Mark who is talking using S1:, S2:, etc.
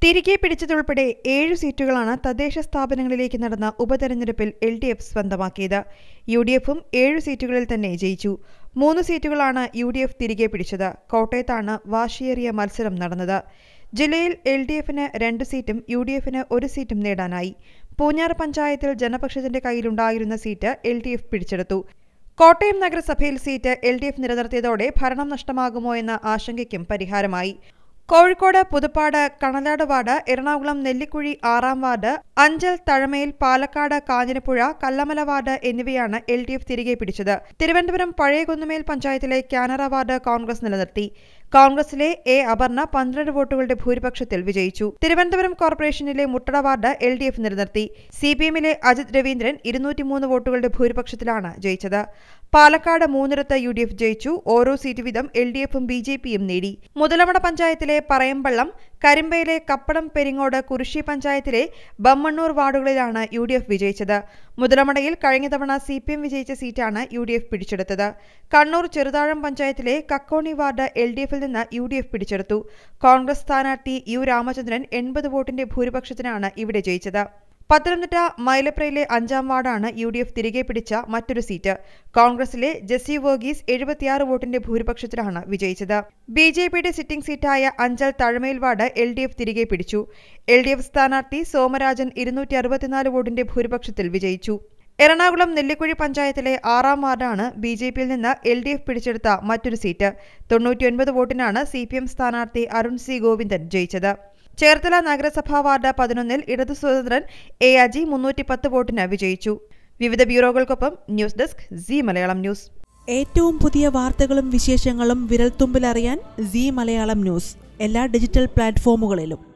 S1: തിരികെ പിടിച്ചതുൾപ്പെടെ ഏഴു സീറ്റുകളാണ് തദ്ദേശ സ്ഥാപനങ്ങളിലേക്ക് നടന്ന ഉപതെരഞ്ഞെടുപ്പിൽ എൽ ഡി എഫ് സ്വന്തമാക്കിയത് യു ഡി എഫും ഏഴു സീറ്റുകളിൽ തന്നെ ജയിച്ചു മൂന്ന് സീറ്റുകളാണ് യു ഡി എഫ് തിരികെ പിടിച്ചത് കോട്ടയത്താണ് വാശിയേറിയ മത്സരം നടന്നത് ജില്ലയിൽ എൽ ഡി എഫിന് രണ്ട് സീറ്റും യു ഡി എഫിന് ഒരു സീറ്റും നേടാനായി പൂഞ്ഞാർ പഞ്ചായത്തിൽ ജനപക്ഷത്തിന്റെ കയ്യിലുണ്ടായിരുന്ന സീറ്റ് എൽ ഡി എഫ് പിടിച്ചെടുത്തു കോട്ടയം നഗരസഭയിൽ സീറ്റ് എൽ ഡി എഫ് നിലനിർത്തിയതോടെ ഭരണം നഷ്ടമാകുമോ എന്ന ആശങ്കയ്ക്കും പരിഹാരമായി കോഴിക്കോട് പുതുപ്പാട് കണലാട് വാർഡ് എറണാകുളം നെല്ലിക്കുഴി ആറാം വാർഡ് അഞ്ചൽ തഴമയിൽ പാലക്കാട് കാഞ്ഞിരപ്പുഴ കല്ലമല വാർഡ് എന്നിവയാണ് എൽ ഡി എഫ് തിരികെ പിടിച്ചത് തിരുവനന്തപുരം പഴയ കുന്നുമേൽ പഞ്ചായത്തിലെ കാനറ വാർഡ് കോൺഗ്രസ് നിലനിർത്തി കോൺഗ്രസിലെ എ അപർണ പന്ത്രണ്ട് വോട്ടുകളുടെ ഭൂരിപക്ഷത്തിൽ വിജയിച്ചു തിരുവനന്തപുരം കോർപ്പറേഷനിലെ Muttada ward L D F നിലനിർത്തി സി പി എമ്മിലെ അജിത് രവീന്ദ്രൻ ഇരുന്നൂറ്റിമൂന്ന് വോട്ടുകളുടെ ഭൂരിപക്ഷത്തിലാണ് ജയിച്ചത് പാലക്കാട് മൂന്നിടത്ത് യു ഡി എഫ് ജയിച്ചു ഓരോ സീറ്റ് വീതം എൽ ഡി എഫും ബി ജെ പിയും നേടി മുതലമട പഞ്ചായത്തിലെ പറയമ്പള്ളം കരിമ്പയിലെ കപ്പടം പെരിങ്ങോട് കുരിശി പഞ്ചായത്തിലെ ബമ്മണ്ണൂർ വാർഡുകളിലാണ് യു ഡി എഫ് വിജയിച്ചത് മുതലമടയിൽ കഴിഞ്ഞ തവണ സി പി എം വിജയിച്ച സീറ്റാണ് യു ഡി എഫ് പിടിച്ചെടുത്തത് കണ്ണൂർ ചെറുതാഴം പഞ്ചായത്തിലെ കക്കോണി വാർഡ് എൽ ഡി എഫിൽ നിന്ന് യു ഡി എഫ് പിടിച്ചെടുത്തു കോൺഗ്രസ് സ്ഥാനാർത്ഥി യു രാമചന്ദ്രൻ എൺപത് വോട്ടിന്റെ ഭൂരിപക്ഷത്തിനാണ് ഇവിടെ ജയിച്ചത് പത്തനംതിട്ട മൈലപ്രയിലെ അഞ്ചാം വാർഡാണ് യു ഡി എഫ് തിരികെ പിടിച്ച മറ്റൊരു സീറ്റ് കോൺഗ്രസിലെ ജെസ്സി വർഗീസ് എഴുപത്തിയാറ് വോട്ടിന്റെ ഭൂരിപക്ഷത്തിലാണ് വിജയിച്ചത് ബി ജെ പിയുടെ സിറ്റിംഗ് സീറ്റായ അഞ്ചൽ തഴമയിൽ വാർഡ് എൽ ഡി എഫ് തിരികെ പിടിച്ചു എൽ ഡി എഫ് സ്ഥാനാർത്ഥി സോമരാജൻ ഇരുന്നൂറ്റി അറുപത്തിനാല് വോട്ടിന്റെ ഭൂരിപക്ഷത്തിൽ വിജയിച്ചു എറണാകുളം നെല്ലിക്കുഴി പഞ്ചായത്തിലെ ആറാം വാർഡാണ് ബി ജെ പിയിൽ നിന്ന് എൽ ഡി എഫ് പിടിച്ചെടുത്ത മറ്റൊരു സീറ്റ് തൊണ്ണൂറ്റിയൊൻപത് വോട്ടിനാണ് സി പി എം സ്ഥാനാർത്ഥി അരുൺ സി ഗോവിന്ദൻ ജയിച്ചത് ചേർത്തല നഗരസഭാ വാർഡ് പതിനൊന്നിൽ ഇടതു സ്വതന്ത്രൻ എ അജി മുന്നൂറ്റി പത്ത് വോട്ടിന് വിജയിച്ചു വിവിധ ബ്യൂറോകൾക്കൊപ്പം news desk Zee Malayalam news
S2: ഏറ്റവും പുതിയ വാർത്തകളും വിശേഷങ്ങളും വിരൽത്തുമ്പിലറിയാൻ സി മലയാളം ന്യൂസ് എല്ലാ ഡിജിറ്റൽ പ്ലാറ്റ്ഫോമുകളിലും